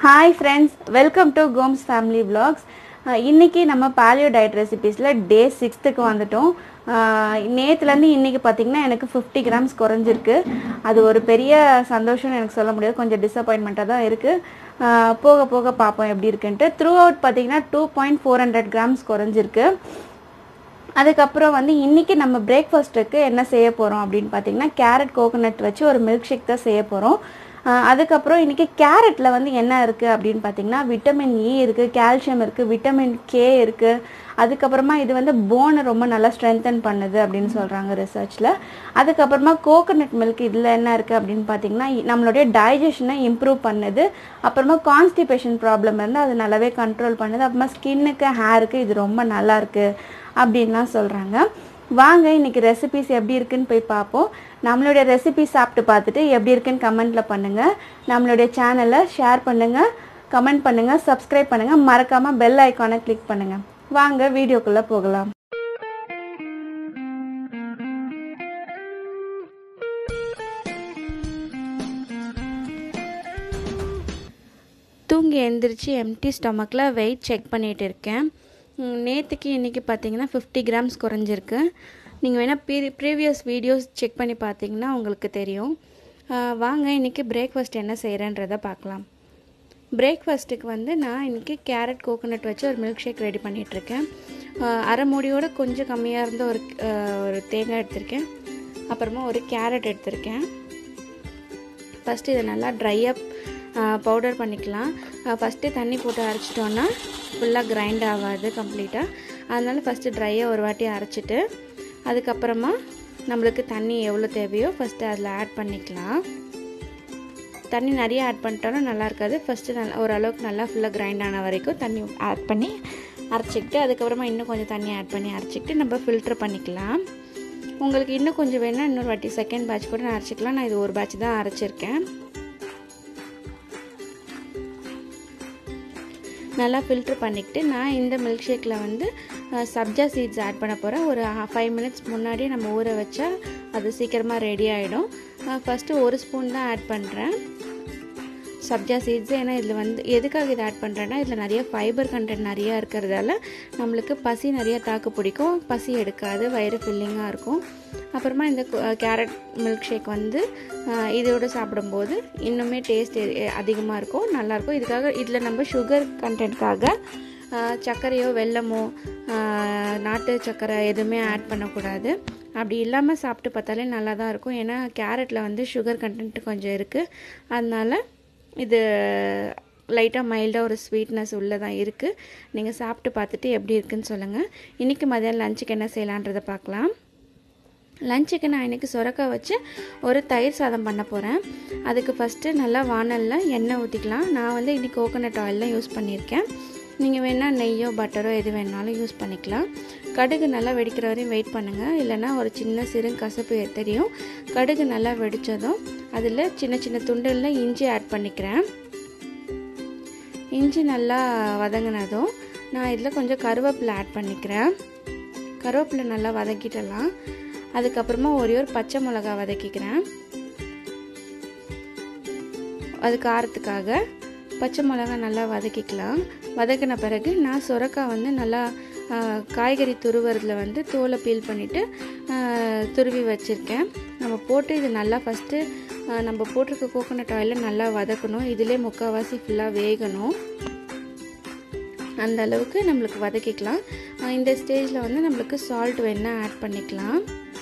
hi friends welcome to Gomes family vlogs அஹ் இன்னைக்கு நம்ம பாலியோ டயட் ரெசிபீஸில் டே சிக்ஸ்த்துக்கு வந்துட்டோம் நேற்றுலேருந்து இன்னைக்கு பார்த்தீங்கன்னா எனக்கு ஃபிஃப்டி கிராம்ஸ் குறைஞ்சிருக்கு அது ஒரு பெரிய சந்தோஷம்னு எனக்கு சொல்ல முடியாது கொஞ்சம் டிசப்பாயின்மெண்ட்டாக தான் இருக்குது போக போக பார்ப்போம் எப்படி இருக்குன்ட்டு த்ரூ அவுட் பார்த்தீங்கன்னா two point four hundred grams குறைஞ்சிருக்கு அதுக்கப்புறம் வந்து இன்றைக்கி நம்ம பிரேக்ஃபாஸ்ட்டுக்கு என்ன செய்ய போகிறோம் அப்படின்னு பார்த்தீங்கன்னா கேரட் கோகோனட் வச்சு ஒரு மில்க் ஷேக் தான் செய்ய போகிறோம் அதுக்கப்புறம் இன்றைக்கி கேரட்டில் வந்து என்ன இருக்குது அப்படின்னு பார்த்தீங்கன்னா விட்டமின் இ இருக்குது கால்சியம் இருக்குது விட்டமின் கே இருக்குது அதுக்கப்புறமா இது வந்து போனை ரொம்ப நல்லா ஸ்ட்ரென்தன் பண்ணுது அப்படின்னு சொல்கிறாங்க ரிசர்ச்சில் அதுக்கப்புறமா கோகோனட் மில்க் இதில் என்ன இருக்குது அப்படின்னு பார்த்தீங்கன்னா இ- நம்மளுடைய டைஜஷனை இம்ப்ரூவ் பண்ணுது அப்புறமா கான்ஸ்டிபேஷன் ப்ராப்ளம் இருந்து அது நல்லாவே கண்ட்ரோல் பண்ணுது அப்புறமா ஸ்கின்னுக்கு ஹேருக்கு இது ரொம்ப நல்லா இருக்கு அப்படின்லாம் சொல்கிறாங்க வாங்க இன்னைக்கு ரெசிபிஸ் எப்படி இருக்குன்னு போய் பார்ப்போம் நம்மளுடைய ரெசிபி சாப்பிட்டு பார்த்துட்டு எப்படி இருக்குன்னு கமெண்ட்டில் பண்ணுங்கள் நம்மளுடைய சேனலை ஷேர் பண்ணுங்கள் கமெண்ட் பண்ணுங்கள் சப்ஸ்கிரைப் பண்ணுங்கள் மறக்காமல் பெல் ஐக்கானை கிளிக் பண்ணுங்கள் வாங்க வீடியோக்குள்ளே போகலாம் தூங்கி எந்திரிச்சு எம்டி ஸ்டொமக்கில் வெயிட் செக் பண்ணிகிட்டு இருக்கேன் நேற்றுக்கு இன்றைக்கி பார்த்தீங்கன்னா ஃபிஃப்டி கிராம்ஸ் குறைஞ்சிருக்கு நீங்கள் வேணால் ப்ரீ ப்ரீவியஸ் வீடியோஸ் செக் பண்ணி பார்த்தீங்கன்னா உங்களுக்கு தெரியும் ஆஹ் வாங்க இன்றைக்கி பிரேக்ஃபாஸ்ட் என்ன செய்கிறேன்றதை பார்க்கலாம் பிரேக்ஃபாஸ்ட்டுக்கு வந்து நான் இன்றைக்கி கேரட் கோகோனட் வச்சு ஒரு மில்க் ஷேக் ரெடி பண்ணிகிட்ருக்கேன் அரை மூடியோட கொஞ்சம் கம்மியாக இருந்த ஒரு ஆஹ் ஒரு தேங்காய் எடுத்திருக்கேன் அப்புறமா ஒரு கேரட் எடுத்திருக்கேன் ஃபஸ்ட்டு இதை நல்லா ட்ரை அப் பவுடர் பண்ணிக்கலாம் ஃபஸ்ட்டு தண்ணி போட்டு அரைச்சிட்டோன்னா ஃபுல்லாக கிரைண்ட் ஆகாது கம்ப்ளீட்டாக அதனால ஃபஸ்ட்டு ட்ரையாக ஒரு வாட்டி அரைச்சிட்டு அதுக்கப்புறமா நம்மளுக்கு தண்ணி எவ்வளோ தேவையோ ஃபஸ்ட்டு அதில் ஆட் பண்ணிக்கலாம் தண்ணி நிறைய ஆட் பண்ணிட்டோன்னா நல்லா இருக்காது ஃபஸ்ட்டு நல்லா ஓரளவுக்கு நல்லா ஃபுல்லாக கிரைண்ட் ஆன வரைக்கும் தண்ணி ஆட் பண்ணி அரைச்சிக்கிட்டு அதுக்கப்புறமா இன்னும் கொஞ்சம் தண்ணி ஆட் பண்ணி அரைச்சிக்கிட்டு நம்ம ஃபில்ட்ரு பண்ணிக்கலாம் உங்களுக்கு இன்னும் கொஞ்சம் வேணால் இன்னொரு வாட்டி செகண்ட் பேட்ச் கூட நான் அரைச்சிக்கலாம் நான் இது ஒரு பேட்ச் தான் அரைச்சிருக்கேன் நல்லா ஃபில்ட்ரு பண்ணிக்கிட்டு நான் இந்த மில்க் ஷேக்கில் வந்து அஹ், சப்ஜா சீட்ஸ் ஆட் பண்ண போகிறேன் ஒரு ஃபைவ் மினிட்ஸ் முன்னாடி நம்ம ஊற வச்சா அது சீக்கிரமாக ரெடி ஆகிடும் ஃபஸ்ட்டு ஒரு ஸ்பூன் தான் ஆட் பண்ணுறேன் சப்ஜா சீட்ஸ் ஏன்னா இதில் வந்து எதுக்காக இதை ஆட் பண்ணுறேன்னா இதில் நிறைய ஃபைபர் கண்டென்ட் நிறையா இருக்கிறதால நம்மளுக்கு பசி நிறைய தாக்கு பிடிக்கும் பசி எடுக்காது வயிறு ஃபில்லிங்காக இருக்கும் அப்புறமா இந்த கேரட் மில்க் ஷேக் வந்து அஹ், இதோட சாப்பிடும்போது இன்னுமே டேஸ்ட் அதிகமாக இருக்கும் நல்லாயிருக்கும் இதுக்காக இதில் நம்ம சுகர் கண்டென்ட்காக சர்க்கரையோ வெல்லமோ அஹ், நாட்டு சர்க்கரை எதுவுமே ஆட் பண்ணக்கூடாது அப்படி இல்லாமல் சாப்பிட்டு பார்த்தாலே நல்லா தான் இருக்கும் ஏன்னா கேரட்டில் வந்து சுகர் கண்டென்ட் கொஞ்சம் இருக்குது அதனால இது லைட்டாக மைல்டாக ஒரு ஸ்வீட்னஸ் உள்ளே தான் இருக்குது நீங்கள் சாப்பிட்டு பார்த்துட்டு எப்படி இருக்குன்னு சொல்லுங்கள் இன்றைக்கி மதியம் லஞ்சுக்கு என்ன செய்யலான்றதை பார்க்கலாம் லஞ்சுக்கு நான் இன்றைக்கி சுரக்காய் வச்சு ஒரு தயிர் சாதம் பண்ண போகிறேன் அதுக்கு ஃபஸ்ட்டு நல்லா வானலில் எண்ணெய் ஊற்றிக்கலாம் நான் வந்து இன்றைக்கி கோகோனட் ஆயில் தான் யூஸ் பண்ணியிருக்கேன் நீங்கள் வேணால் நெய்யோ பட்டரோ எது வேணாலும் யூஸ் பண்ணிக்கலாம் கடுகு நல்லா வெடிக்கிற வரையும் வெயிட் பண்ணுங்கள் இல்லைன்னா ஒரு சின்ன சிறு கசப்பு தெரியும் கடுகு நல்லா வெடித்ததும் அதில் சின்ன சின்ன துண்டுகளில் இஞ்சி ஆட் பண்ணிக்கிறேன் இஞ்சி நல்லா வதங்கினதும் நான் இதில் கொஞ்சம் கருவேப்பிலை ஆட் பண்ணிக்கிறேன் கருவேப்பிலை நல்லா வதக்கிட்டலாம் அதுக்கப்புறமா ஒரே ஒரு பச்சை மிளகா வதக்கிக்கிறேன் அது காரத்துக்காக பச்சை மிளகா நல்லா வதக்கிக்கலாம் வதக்கின பிறகு நான் சுரக்காய் வந்து நல்லா ஆ, காய்கறி துருவறதுல வந்து தோலை பீல் பண்ணிவிட்டு துருவி வச்சுருக்கேன் நம்ம போட்டு இது நல்லா ஃபஸ்ட்டு நம்ம போட்டிருக்க கோகோனட் ஆயிலில் நல்லா வதக்கணும் இதிலே முக்கால்வாசி ஃபுல்லாக வேகணும் அந்த அளவுக்கு நம்மளுக்கு வதக்கிக்கலாம் ஆ, இந்த ஸ்டேஜில் வந்து நம்மளுக்கு சால்ட் வேணால் ஆட் பண்ணிக்கலாம்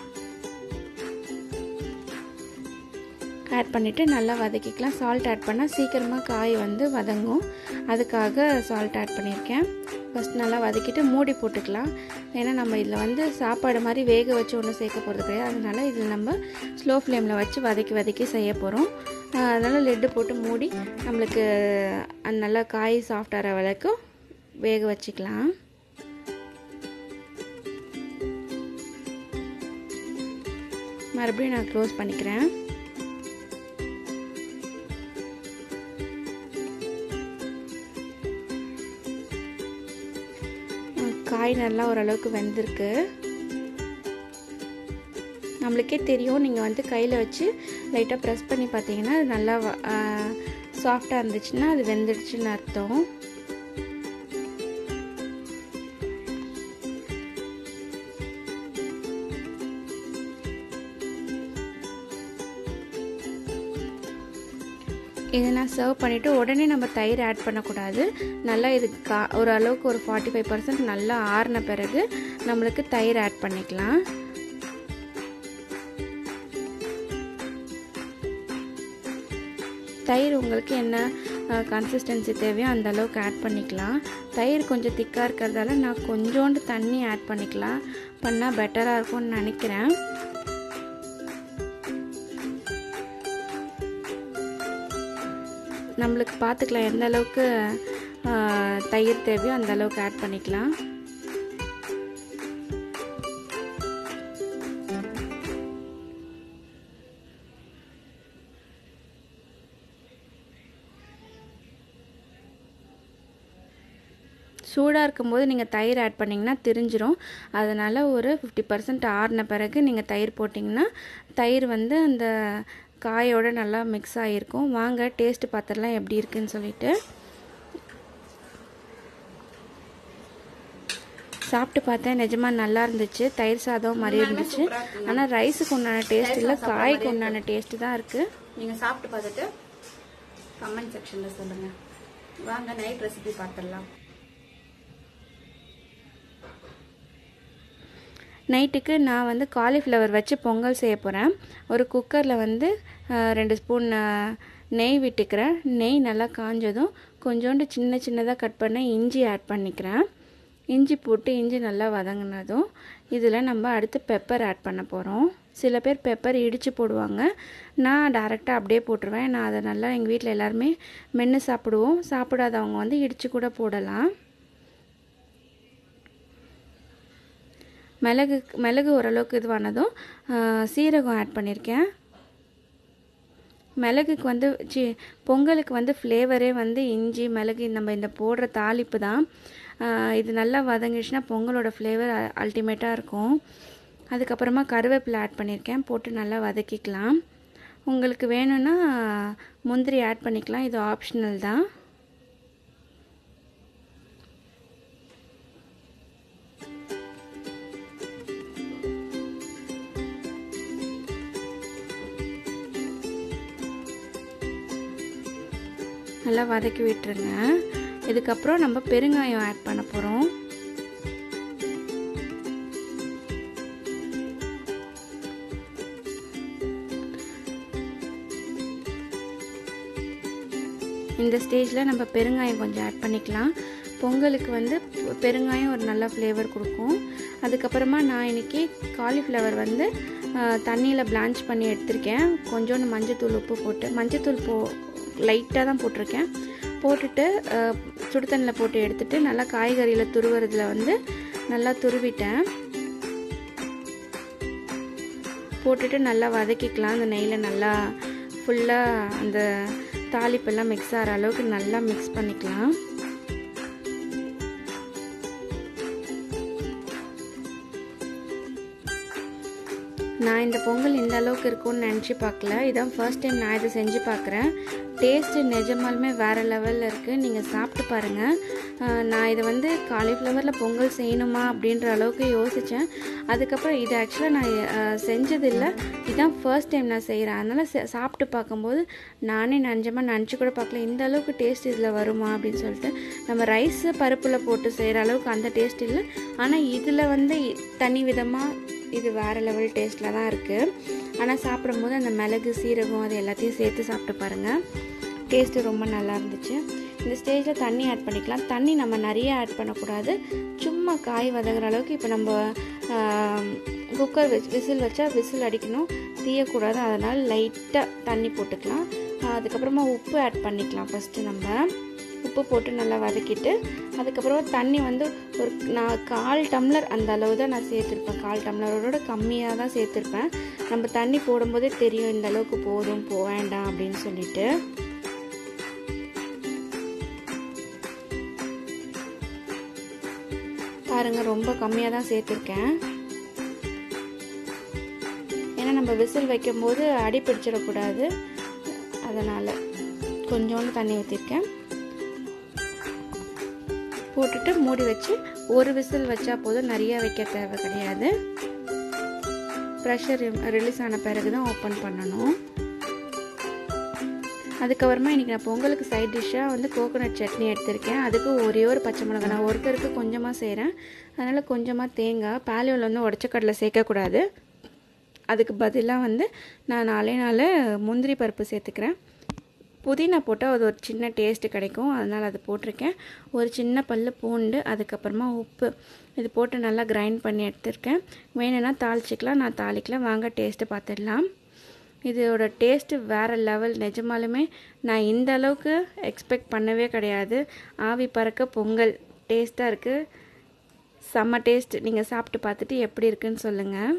ஆட் பண்ணிவிட்டு நல்லா வதக்கிக்கலாம் சால்ட் ஆட் பண்ணால் சீக்கிரமாக காய் வந்து வதங்கும் அதுக்காக சால்ட் ஆட் பண்ணியிருக்கேன் ஃபஸ்ட் நல்லா வதக்கிட்டு மூடி போட்டுக்கலாம் ஏன்னா நம்ம இதில் வந்து சாப்பாடு மாதிரி வேக வச்சு ஒன்றும் சேர்க்க போகிறது கிடையாது அதனால இதில் நம்ம ஸ்லோ ஃப்ளேமில் வச்சு வதக்கி வதக்கி செய்ய போகிறோம் அதனால் லெட்டு போட்டு மூடி நம்மளுக்கு அந்த நல்லா காய் சாஃப்ட் ஆகிற வரைக்கும் வேக வச்சுக்கலாம் மறுபடியும் நான் க்ளோஸ் பண்ணிக்கிறேன் காய் நல்லா ஓரளவுக்கு வெந்திருக்கு நம்மளுக்கே தெரியும் நீங்கள் வந்து கையில் வச்சு லைட்டாக ப்ரெஸ் பண்ணி பார்த்தீங்கன்னா அது நல்லா சாஃப்டாக இருந்துச்சுன்னா அது வெந்துடுச்சுன்னு அர்த்தம் இதை நான் சர்வ் பண்ணிவிட்டு உடனே நம்ம தயிர் ஆட் பண்ணக்கூடாது நல்லா இது கா ஒரு அளவுக்கு ஒரு ஃபார்ட்டி ஃபைவ் பர்சன்ட் நல்லா ஆறின பிறகு நம்மளுக்கு தயிர் ஆட் பண்ணிக்கலாம் தயிர் உங்களுக்கு என்ன கன்சிஸ்டன்சி தேவையோ அந்த அளவுக்கு ஆட் பண்ணிக்கலாம் தயிர் கொஞ்சம் திக்காக இருக்கிறதால நான் கொஞ்சோண்டு தண்ணி ஆட் பண்ணிக்கலாம் பண்ணால் பெட்டராக இருக்கும்னு நினைக்கிறேன் நம்மளுக்கு பார்த்துக்கலாம் எந்த அளவுக்கு தயிர் தேவையோ அந்த அளவுக்கு ஆட் பண்ணிக்கலாம் சூடாக இருக்கும்போது நீங்கள் தயிர் ஆட் பண்ணிங்கன்னா திரிஞ்சிரும் அதனால் ஒரு ஃபிஃப்டி பர்சன்ட் ஆறின பிறகு நீங்கள் தயிர் போட்டிங்கன்னா தயிர் வந்து அந்த காயோட நல்லா மிக்ஸ் ஆகிருக்கும் வாங்க டேஸ்ட்டு பார்த்துடலாம் எப்படி இருக்குன்னு சொல்லிட்டு சாப்பிட்டு பார்த்தேன் நிஜமாக நல்லா இருந்துச்சு தயிர் சாதம் மாதிரி இருந்துச்சு ஆனால் ரைஸுக்கு உண்டான டேஸ்ட் இல்லை காய்க்கு உண்டான டேஸ்ட்டு தான் இருக்குது நீங்கள் சாப்பிட்டு பார்த்துட்டு கமெண்ட் செக்ஷனில் சொல்லுங்கள் வாங்க நைட் ரெசிபி பார்த்துடலாம் நைட்டுக்கு நான் வந்து காலிஃப்ளவர் வச்சு பொங்கல் செய்ய போகிறேன் ஒரு குக்கரில் வந்து ரெண்டு ஸ்பூன் நெய் விட்டுக்கிறேன் நெய் நல்லா காஞ்சதும் கொஞ்சோண்டு சின்ன சின்னதாக கட் பண்ண இஞ்சி ஆட் பண்ணிக்கிறேன் இஞ்சி போட்டு இஞ்சி நல்லா வதங்கினதும் இதில் நம்ம அடுத்து பெப்பர் ஆட் பண்ண போகிறோம் சில பேர் பெப்பர் இடித்து போடுவாங்க நான் டேரெக்டாக அப்படியே போட்டுருவேன் நான் அதை நல்லா எங்கள் வீட்டில் எல்லாருமே மென்று சாப்பிடுவோம் சாப்பிடாதவங்க வந்து இடித்து கூட போடலாம் மிளகு மிளகு ஓரளவுக்கு இதுவானதும் சீரகம் ஆட் பண்ணியிருக்கேன் மிளகுக்கு வந்து சி பொங்கலுக்கு வந்து ஃப்ளேவரே வந்து இஞ்சி மிளகு நம்ம இந்த போடுற தாளிப்பு தான் இது நல்லா வதங்கிடுச்சுன்னா பொங்கலோட ஃப்ளேவர் அல்டிமேட்டாக இருக்கும் அதுக்கப்புறமா கருவேப்பிலை ஆட் பண்ணியிருக்கேன் போட்டு நல்லா வதக்கிக்கலாம் உங்களுக்கு வேணும்னா முந்திரி ஆட் பண்ணிக்கலாம் இது ஆப்ஷனல் தான் நல்லா வதக்கி விட்டுருங்க இதுக்கப்புறம் நம்ம பெருங்காயம் ஆட் பண்ண போகிறோம் இந்த ஸ்டேஜில் நம்ம பெருங்காயம் கொஞ்சம் ஆட் பண்ணிக்கலாம் பொங்கலுக்கு வந்து பெருங்காயம் ஒரு நல்ல ஃப்ளேவர் கொடுக்கும் அதுக்கப்புறமா நான் இன்றைக்கி காலிஃப்ளவர் வந்து தண்ணியில் பிளான்ச் பண்ணி எடுத்திருக்கேன் கொஞ்சோண்டு மஞ்சத்தூள் உப்பு போட்டு மஞ்சத்தூள் போ லைட்டாக தான் போட்டிருக்கேன் போட்டுட்டு சுடு தண்ணியில் போட்டு எடுத்துட்டு நல்லா காய்கறியில் துருவுறதுல வந்து நல்லா துருவிட்டேன் போட்டுட்டு நல்லா வதக்கிக்கலாம் அந்த நெய்யில் நல்லா ஃபுல்லாக அந்த தாளிப்பெல்லாம் மிக்ஸ் ஆகிற அளவுக்கு நல்லா மிக்ஸ் பண்ணிக்கலாம் நான் இந்த பொங்கல் இந்த அளவுக்கு இருக்கும்னு நினச்சி பார்க்கல இதான் ஃபர்ஸ்ட் டைம் நான் இதை செஞ்சு பார்க்குறேன் டேஸ்ட்டு நிஜமாலுமே வேறு லெவலில் இருக்குது நீங்கள் சாப்பிட்டு பாருங்கள் நான் இதை வந்து காலிஃப்ளவரில் பொங்கல் செய்யணுமா அப்படின்ற அளவுக்கு யோசித்தேன் அதுக்கப்புறம் இது ஆக்சுவலாக நான் செஞ்சதில்லை இதுதான் ஃபர்ஸ்ட் டைம் நான் செய்கிறேன் அதனால் சாப்பிட்டு பார்க்கும்போது நானே நஞ்சமாக நினச்சி கூட பார்க்கல இந்த அளவுக்கு டேஸ்ட் இதில் வருமா அப்படின்னு சொல்லிட்டு நம்ம ரைஸு பருப்பில் போட்டு செய்கிற அளவுக்கு அந்த டேஸ்ட் இல்லை ஆனால் இதில் வந்து தனி விதமாக இது வேறு லெவல் டேஸ்ட்டில் தான் இருக்குது ஆனால் சாப்பிடும்போது அந்த மிளகு சீரகம் அது எல்லாத்தையும் சேர்த்து சாப்பிட்டு பாருங்கள் டேஸ்ட்டு ரொம்ப நல்லா இருந்துச்சு இந்த ஸ்டேஜில் தண்ணி ஆட் பண்ணிக்கலாம் தண்ணி நம்ம நிறைய ஆட் பண்ணக்கூடாது சும்மா காய் வதங்குற அளவுக்கு இப்போ நம்ம குக்கர் வச்சு விசில் வச்சா விசில் அடிக்கணும் தீயக்கூடாது அதனால் லைட்டாக தண்ணி போட்டுக்கலாம் அதுக்கப்புறமா உப்பு ஆட் பண்ணிக்கலாம் ஃபஸ்ட்டு நம்ம உப்பு போட்டு நல்லா வதக்கிட்டு அதுக்கப்புறம் தண்ணி வந்து ஒரு நான் கால் டம்ளர் அந்த அளவு தான் நான் சேர்த்துருப்பேன் கால் டம்ளரோட கம்மியாக தான் சேர்த்துருப்பேன் நம்ம தண்ணி போடும்போதே தெரியும் இந்த அளவுக்கு போதும் போ வேண்டாம் அப்படின்னு சொல்லிட்டு பாருங்க ரொம்ப கம்மியாக தான் சேர்த்துருக்கேன் ஏன்னா நம்ம விசில் வைக்கும்போது அடி பிடிச்சிடக்கூடாது அதனால் கொஞ்சோண்டு தண்ணி ஊற்றிருக்கேன் போட்டுட்டு மூடி வச்சு ஒரு விசில் வச்சா போதும் நிறைய வைக்க தேவை கிடையாது ப்ரெஷர் ரிலீஸ் ஆன பிறகு தான் ஓப்பன் பண்ணணும் அதுக்கப்புறமா இன்றைக்கி நான் பொங்கலுக்கு சைட் டிஷ்ஷாக வந்து கோகோனட் சட்னி எடுத்திருக்கேன் அதுக்கு ஒரே ஒரு பச்சை மிளகாய் நான் ஒருத்தருக்கு கொஞ்சமாக செய்கிறேன் அதனால் கொஞ்சமாக தேங்காய் பாலியோவில் வந்து உடச்சக்கடலை சேர்க்கக்கூடாது அதுக்கு பதிலாக வந்து நான் நாலே நாள் முந்திரி பருப்பு சேர்த்துக்கிறேன் புதினா போட்டால் அது ஒரு சின்ன டேஸ்ட்டு கிடைக்கும் அதனால் அது போட்டிருக்கேன் ஒரு சின்ன பல் பூண்டு அதுக்கப்புறமா உப்பு இது போட்டு நல்லா கிரைண்ட் பண்ணி எடுத்திருக்கேன் வேணும்னா தாளிச்சிக்கலாம் நான் தாளிக்கல வாங்க டேஸ்ட்டு பார்த்துடலாம் இதோட டேஸ்ட்டு வேறு லெவல் நிஜமாலுமே நான் இந்த அளவுக்கு எக்ஸ்பெக்ட் பண்ணவே கிடையாது ஆவி பறக்க பொங்கல் டேஸ்ட்டாக இருக்குது செம்ம டேஸ்ட் நீங்கள் சாப்பிட்டு பார்த்துட்டு எப்படி இருக்குன்னு சொல்லுங்கள்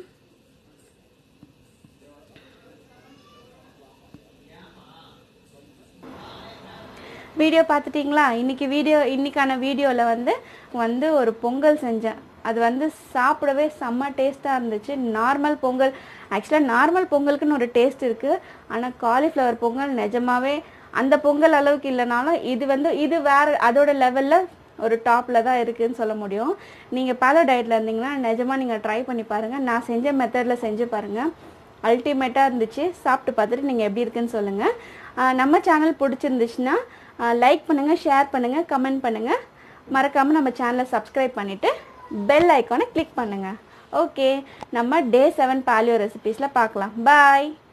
வீடியோ பார்த்துட்டிங்களா இன்றைக்கி வீடியோ இன்றைக்கான வீடியோவில் வந்து வந்து ஒரு பொங்கல் செஞ்சேன் அது வந்து சாப்பிடவே செம்ம டேஸ்ட்டாக இருந்துச்சு நார்மல் பொங்கல் ஆக்சுவலாக நார்மல் பொங்கலுக்குன்னு ஒரு டேஸ்ட் இருக்குது ஆனால் காலிஃப்ளவர் பொங்கல் நிஜமாவே அந்த பொங்கல் அளவுக்கு இல்லைனாலும் இது வந்து இது வேறு அதோட லெவலில் ஒரு டாப்பில் தான் இருக்குதுன்னு சொல்ல முடியும் நீங்கள் பேலோ டயட்டில் இருந்தீங்கன்னா நிஜமாக நீங்கள் ட்ரை பண்ணி பாருங்கள் நான் செஞ்ச மெத்தடில் செஞ்சு பாருங்கள் அல்டிமேட்டாக இருந்துச்சு சாப்பிட்டு பார்த்துட்டு நீங்கள் எப்படி இருக்குன்னு சொல்லுங்கள் நம்ம சேனல் பிடிச்சிருந்துச்சுன்னா லைக் பண்ணுங்கள் ஷேர் பண்ணுங்கள் கமெண்ட் பண்ணுங்கள் மறக்காமல் நம்ம சேனலை சப்ஸ்கிரைப் பண்ணிவிட்டு பெல் ஐக்கானை கிளிக் பண்ணுங்கள் ஓகே நம்ம டே செவன் பாலியோ ரெசிபீஸில் பார்க்கலாம் பாய்